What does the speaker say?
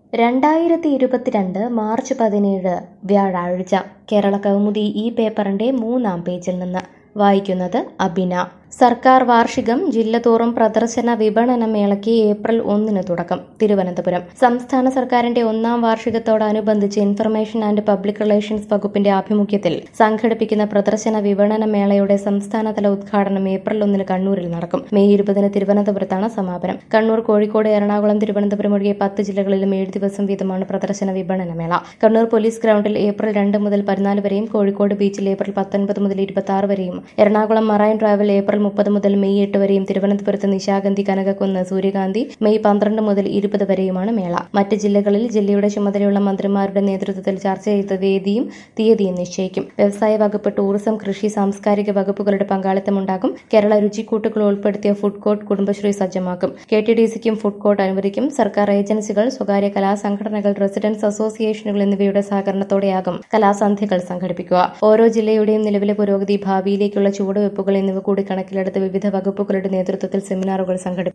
രണ്ടായിരത്തി ഇരുപത്തിരണ്ട് മാർച്ച് പതിനേഴ് വ്യാഴാഴ്ച കേരള കൗമുദി ഈ പേപ്പറിന്റെ മൂന്നാം പേജിൽ നിന്ന് വായിക്കുന്നത് അബിന സർക്കാർ വാർഷികം ജില്ലതോറും പ്രദർശന വിപണന മേളയ്ക്ക് ഏപ്രിൽ ഒന്നിന് തുടക്കം തിരുവനന്തപുരം സംസ്ഥാന സർക്കാരിന്റെ ഒന്നാം വാർഷികത്തോടനുബന്ധിച്ച് ഇൻഫർമേഷൻ ആൻഡ് പബ്ലിക് റിലേഷൻസ് വകുപ്പിന്റെ ആഭിമുഖ്യത്തിൽ സംഘടിപ്പിക്കുന്ന പ്രദർശന വിപണന മേളയുടെ സംസ്ഥാനതല ഉദ്ഘാടനം ഏപ്രിൽ ഒന്നിന് കണ്ണൂരിൽ നടക്കും മെയ് ഇരുപതിന് തിരുവനന്തപുരത്താണ് സമാപനം കണ്ണൂർ കോഴിക്കോട് എറണാകുളം തിരുവനന്തപുരം ഒഴികെ പത്ത് ജില്ലകളിലും ഏഴ് ദിവസം വീതമാണ് പ്രദർശന വിപണന മേള കണ്ണൂർ പോലീസ് ഗ്രൗണ്ടിൽ ഏപ്രിൽ രണ്ട് മുതൽ പതിനാല് വരെയും കോഴിക്കോട് ബീച്ചിൽ ഏപ്രിൽ പത്തൊൻപത് മുതൽ ഇരുപത്തി ആറ് വരെയും എറണാകുളം മറൈൻ ഡ്രൈവിൽ ഏപ്രിൽ മുപ്പത് മുതൽ മെയ് എട്ട് വരെയും തിരുവനന്തപുരത്ത് നിശാഗന്ധി കനകക്കുന്ന് സൂര്യകാന്തി മെയ് പന്ത്രണ്ട് മുതൽ ഇരുപത് വരെയുമാണ് മേള മറ്റ് ജില്ലകളിൽ ജില്ലയുടെ ചുമതലയുള്ള മന്ത്രിമാരുടെ നേതൃത്വത്തിൽ ചർച്ച ചെയ്ത വേദിയും തീയതിയും നിശ്ചയിക്കും വ്യവസായ വകുപ്പ് ടൂറിസം കൃഷി സാംസ്കാരിക വകുപ്പുകളുടെ പങ്കാളിത്തമുണ്ടാകും കേരള രുചിക്കൂട്ടുകൾ ഉൾപ്പെടുത്തിയ ഫുഡ് കോർട്ട് കുടുംബശ്രീ സജ്ജമാക്കും കെ ടി ഡി സിക്കും ഫുഡ് കോർട്ട് അനുവദിക്കും സർക്കാർ ഏജൻസികൾ സ്വകാര്യ കലാസംഘടനകൾ റെസിഡൻസ് അസോസിയേഷനുകൾ എന്നിവയുടെ സഹകരണത്തോടെയാകും കലാസന്ധ്യകൾ സംഘടിപ്പിക്കുക ഓരോ ജില്ലയുടെയും നിലവിലെ പുരോഗതി ഭാവിയിലേക്കുള്ള ചുവടുവെപ്പുകൾ എന്നിവ കൂടി കണക്കിലെടുത്ത് വിവിധ വകുപ്പുകളുടെ നേതൃത്വത്തിൽ സെമിനാറുകൾ സംഘടിപ്പിക്കും